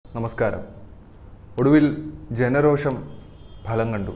നമസ്കാരം ഒടുവിൽ ജനരോഷം ഫലം കണ്ടു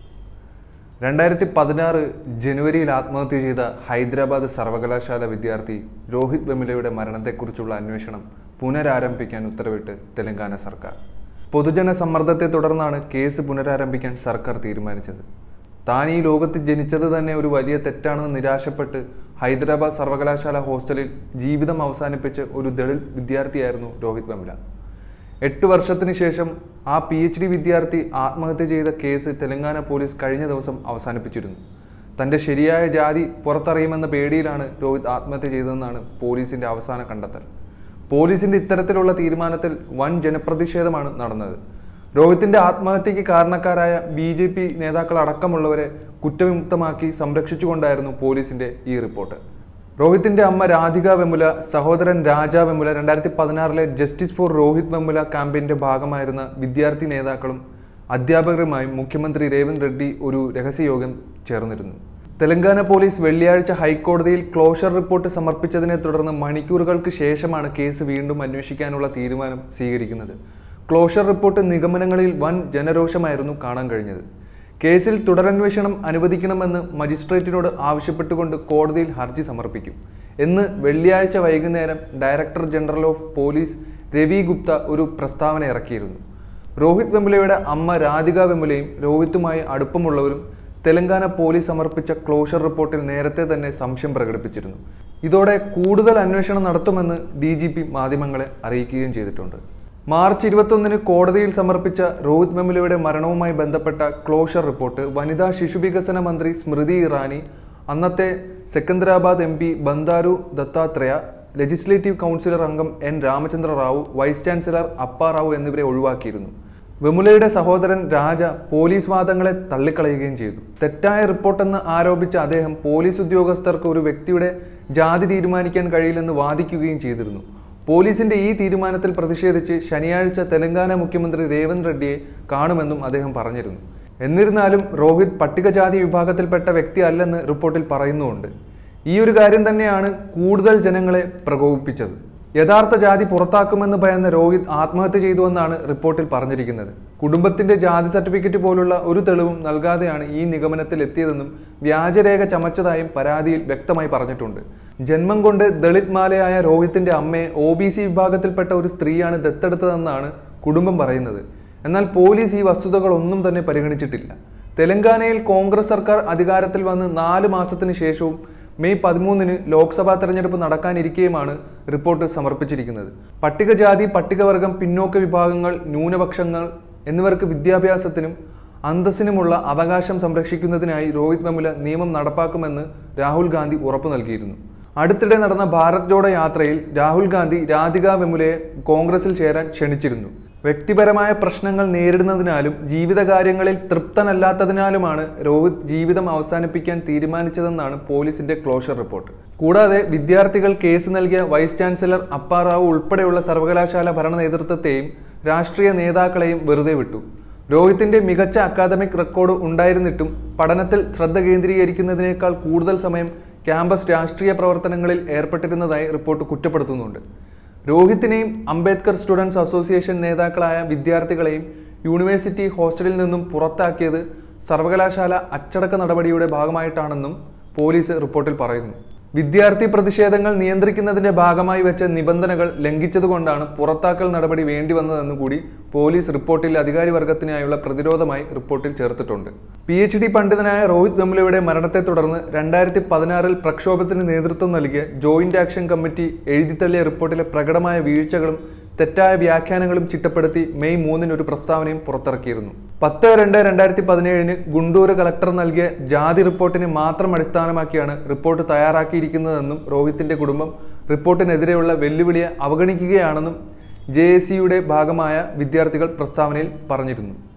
രണ്ടായിരത്തി പതിനാറ് ജനുവരിയിൽ ആത്മഹത്യ ചെയ്ത ഹൈദരാബാദ് സർവകലാശാല വിദ്യാർത്ഥി രോഹിത് വെമുലയുടെ മരണത്തെക്കുറിച്ചുള്ള അന്വേഷണം പുനരാരംഭിക്കാൻ ഉത്തരവിട്ട് തെലങ്കാന സർക്കാർ പൊതുജന സമ്മർദ്ദത്തെ തുടർന്നാണ് കേസ് പുനരാരംഭിക്കാൻ സർക്കാർ തീരുമാനിച്ചത് താൻ ഈ ലോകത്ത് ജനിച്ചത് തന്നെ ഒരു വലിയ തെറ്റാണെന്ന് നിരാശപ്പെട്ട് ഹൈദരാബാദ് സർവകലാശാല ഹോസ്റ്റലിൽ ജീവിതം അവസാനിപ്പിച്ച് ഒരു ദളിത് വിദ്യാർത്ഥിയായിരുന്നു രോഹിത് വെമുല എട്ട് വർഷത്തിന് ശേഷം ആ പി എച്ച് ഡി വിദ്യാർത്ഥി ആത്മഹത്യ ചെയ്ത കേസ് തെലങ്കാന പോലീസ് കഴിഞ്ഞ ദിവസം അവസാനിപ്പിച്ചിരുന്നു തൻ്റെ ശരിയായ ജാതി പുറത്തറിയുമെന്ന പേടിയിലാണ് രോഹിത് ആത്മഹത്യ ചെയ്തതെന്നാണ് പോലീസിന്റെ അവസാന കണ്ടെത്തൽ പോലീസിന്റെ ഇത്തരത്തിലുള്ള തീരുമാനത്തിൽ വൻ ജനപ്രതിഷേധമാണ് നടന്നത് രോഹിത്തിന്റെ ആത്മഹത്യക്ക് കാരണക്കാരായ ബി ജെ പി നേതാക്കൾ അടക്കമുള്ളവരെ കുറ്റവിമുക്തമാക്കി സംരക്ഷിച്ചുകൊണ്ടായിരുന്നു പോലീസിന്റെ ഈ റിപ്പോർട്ട് രോഹിത്തിന്റെ അമ്മ രാധിക വെമുല സഹോദരൻ രാജ വെമുല രണ്ടായിരത്തി പതിനാറിലെ ജസ്റ്റിസ് ഫോർ രോഹിത് വെമുല ക്യാമ്പയിന്റെ ഭാഗമായിരുന്ന വിദ്യാർത്ഥി നേതാക്കളും അധ്യാപകരുമായും മുഖ്യമന്ത്രി രേവന്ത് റെഡ്ഡി ഒരു രഹസ്യയോഗം ചേർന്നിരുന്നു തെലങ്കാന പോലീസ് വെള്ളിയാഴ്ച ഹൈക്കോടതിയിൽ ക്ലോഷർ റിപ്പോർട്ട് സമർപ്പിച്ചതിനെ തുടർന്ന് മണിക്കൂറുകൾക്ക് ശേഷമാണ് കേസ് വീണ്ടും അന്വേഷിക്കാനുള്ള തീരുമാനം സ്വീകരിക്കുന്നത് ക്ലോഷർ റിപ്പോർട്ട് നിഗമനങ്ങളിൽ വൻ ജനരോഷമായിരുന്നു കാണാൻ കഴിഞ്ഞത് കേസിൽ തുടരന്വേഷണം അനുവദിക്കണമെന്ന് മജിസ്ട്രേറ്റിനോട് ആവശ്യപ്പെട്ടുകൊണ്ട് കോടതിയിൽ ഹർജി സമർപ്പിക്കും എന്ന് വെള്ളിയാഴ്ച വൈകുന്നേരം director general of police Ravi Gupta ഒരു പ്രസ്താവന ഇറക്കിയിരുന്നു രോഹിത് വെമുലയുടെ അമ്മ രാധിക വെമുലയും രോഹിത്തുമായി അടുപ്പമുള്ളവരും തെലങ്കാന പോലീസ് സമർപ്പിച്ച ക്ലോഷർ റിപ്പോർട്ടിൽ നേരത്തെ തന്നെ സംശയം പ്രകടിപ്പിച്ചിരുന്നു ഇതോടെ കൂടുതൽ അന്വേഷണം നടത്തുമെന്ന് ഡി ജി പി മാധ്യമങ്ങളെ അറിയിക്കുകയും ചെയ്തിട്ടുണ്ട് മാർച്ച് ഇരുപത്തൊന്നിന് കോടതിയിൽ സമർപ്പിച്ച രോഹിത് വെമുലയുടെ മരണവുമായി ബന്ധപ്പെട്ട ക്ലോഷർ റിപ്പോർട്ട് വനിതാ ശിശുവികസന മന്ത്രി സ്മൃതി ഇറാനി അന്നത്തെ Secunderabad M P Bandaru Dattatreya legislative councillor അംഗം N Ramachandra Rao vice chancellor Appa Rao എന്നിവരെ ഒഴിവാക്കിയിരുന്നു വെമുലയുടെ സഹോദരൻ രാജ പോലീസ് വാദങ്ങളെ തള്ളിക്കളയുകയും ചെയ്തു തെറ്റായ റിപ്പോർട്ടെന്ന് ആരോപിച്ച അദ്ദേഹം പോലീസ് ഉദ്യോഗസ്ഥർക്ക് ഒരു വ്യക്തിയുടെ ജാതി തീരുമാനിക്കാൻ കഴിയില്ലെന്ന് വാദിക്കുകയും ചെയ്തിരുന്നു പോലീസിന്റെ ഈ തീരുമാനത്തിൽ പ്രതിഷേധിച്ച് ശനിയാഴ്ച തെലങ്കാന മുഖ്യമന്ത്രി രേവന്ത് റെഡ്ഡിയെ കാണുമെന്നും അദ്ദേഹം പറഞ്ഞിരുന്നു എന്നിരുന്നാലും രോഹിത് പട്ടികജാതി വിഭാഗത്തിൽപ്പെട്ട വ്യക്തി അല്ലെന്ന് റിപ്പോർട്ടിൽ പറയുന്നുമുണ്ട് ഈ ഒരു കാര്യം തന്നെയാണ് കൂടുതൽ ജനങ്ങളെ പ്രകോപിപ്പിച്ചത് യഥാർത്ഥ ജാതി പുറത്താക്കുമെന്ന് ഭയന്ന രോഹിത് ആത്മഹത്യ ചെയ്തുവെന്നാണ് റിപ്പോർട്ടിൽ പറഞ്ഞിരിക്കുന്നത് കുടുംബത്തിന്റെ ജാതി സർട്ടിഫിക്കറ്റ് പോലുള്ള ഒരു തെളിവും നൽകാതെയാണ് ഈ നിഗമനത്തിൽ എത്തിയതെന്നും വ്യാജരേഖ ചമച്ചതായും പരാതിയിൽ വ്യക്തമായി പറഞ്ഞിട്ടുണ്ട് ജന്മം കൊണ്ട് ദളിത് മാലയായ രോഹിത്തിന്റെ അമ്മയെ ഒ ബി സി വിഭാഗത്തിൽപ്പെട്ട ഒരു സ്ത്രീയാണ് ദത്തെടുത്തതെന്നാണ് കുടുംബം പറയുന്നത് എന്നാൽ പോലീസ് ഈ വസ്തുതകളൊന്നും തന്നെ പരിഗണിച്ചിട്ടില്ല തെലങ്കാനയിൽ കോൺഗ്രസ് സർക്കാർ അധികാരത്തിൽ വന്ന് നാല് മാസത്തിന് ശേഷവും മെയ് പതിമൂന്നിന് ലോക്സഭാ തെരഞ്ഞെടുപ്പ് നടക്കാനിരിക്കെയുമാണ് റിപ്പോർട്ട് സമർപ്പിച്ചിരിക്കുന്നത് പട്ടികജാതി പട്ടികവർഗം പിന്നോക്ക വിഭാഗങ്ങൾ ന്യൂനപക്ഷങ്ങൾ എന്നിവർക്ക് വിദ്യാഭ്യാസത്തിനും അന്തസ്സിനുമുള്ള അവകാശം സംരക്ഷിക്കുന്നതിനായി രോഹിത് വെമുല നിയമം നടപ്പാക്കുമെന്ന് രാഹുൽ ഗാന്ധി ഉറപ്പു നൽകിയിരുന്നു അടുത്തിടെ നടന്ന ഭാരത് ജോഡോ യാത്രയിൽ രാഹുൽ ഗാന്ധി രാധിക വെമുലയെ കോൺഗ്രസിൽ ചേരാൻ ക്ഷണിച്ചിരുന്നു വ്യക്തിപരമായ പ്രശ്നങ്ങൾ നേരിടുന്നതിനാലും ജീവിതകാര്യങ്ങളിൽ തൃപ്തനല്ലാത്തതിനാലുമാണ് രോഹിത് ജീവിതം അവസാനിപ്പിക്കാൻ തീരുമാനിച്ചതെന്നാണ് പോലീസിന്റെ ക്ലോഷർ റിപ്പോർട്ട് കൂടാതെ വിദ്യാർത്ഥികൾ കേസ് നൽകിയ വൈസ് ചാൻസലർ അപ്പാറാവു ഉൾപ്പെടെയുള്ള സർവകലാശാല ഭരണ നേതൃത്വത്തെയും രാഷ്ട്രീയ നേതാക്കളെയും വെറുതെ വിട്ടു രോഹിത്തിന്റെ മികച്ച അക്കാദമിക് റെക്കോർഡ് ഉണ്ടായിരുന്നിട്ടും പഠനത്തിൽ ശ്രദ്ധ കേന്ദ്രീകരിക്കുന്നതിനേക്കാൾ കൂടുതൽ സമയം ക്യാമ്പസ് രാഷ്ട്രീയ പ്രവർത്തനങ്ങളിൽ ഏർപ്പെട്ടിരുന്നതായി റിപ്പോർട്ട് കുറ്റപ്പെടുത്തുന്നുണ്ട് രോഹിത്തിനെയും അംബേദ്കർ സ്റ്റുഡൻസ് അസോസിയേഷൻ നേതാക്കളായ വിദ്യാർത്ഥികളെയും യൂണിവേഴ്സിറ്റി ഹോസ്റ്റലിൽ നിന്നും പുറത്താക്കിയത് സർവകലാശാല അച്ചടക്ക നടപടിയുടെ ഭാഗമായിട്ടാണെന്നും പോലീസ് റിപ്പോർട്ടിൽ പറയുന്നു വിദ്യാർത്ഥി പ്രതിഷേധങ്ങൾ നിയന്ത്രിക്കുന്നതിന്റെ ഭാഗമായി വെച്ച നിബന്ധനകൾ ലംഘിച്ചതുകൊണ്ടാണ് പുറത്താക്കൽ നടപടി വേണ്ടി വന്നതെന്ന് കൂടി പോലീസ് റിപ്പോർട്ടിൽ അധികാരി വർഗത്തിനായുള്ള പ്രതിരോധമായി റിപ്പോർട്ടിൽ ചേർത്തിട്ടുണ്ട് പി എച്ച് ഡി പണ്ഡിതനായ രോഹിത് വെമുലയുടെ മരണത്തെ തുടർന്ന് രണ്ടായിരത്തി പതിനാറിൽ പ്രക്ഷോഭത്തിന് നേതൃത്വം നൽകിയ ജോയിന്റ് ആക്ഷൻ കമ്മിറ്റി എഴുതിത്തള്ളിയ റിപ്പോർട്ടിലെ പ്രകടമായ വീഴ്ചകളും തെറ്റായ വ്യാഖ്യാനങ്ങളും ചിട്ടപ്പെടുത്തി മെയ് മൂന്നിന് ഒരു പ്രസ്താവനയും പുറത്തിറക്കിയിരുന്നു പത്ത് രണ്ട് രണ്ടായിരത്തി പതിനേഴിന് ഗുണ്ടൂർ കളക്ടർ നൽകിയ ജാതി റിപ്പോർട്ടിനെ മാത്രം അടിസ്ഥാനമാക്കിയാണ് റിപ്പോർട്ട് തയ്യാറാക്കിയിരിക്കുന്നതെന്നും രോഹിത്തിന്റെ കുടുംബം റിപ്പോർട്ടിനെതിരെയുള്ള വെല്ലുവിളിയെ അവഗണിക്കുകയാണെന്നും ജെ ഭാഗമായ വിദ്യാർത്ഥികൾ പ്രസ്താവനയിൽ പറഞ്ഞിരുന്നു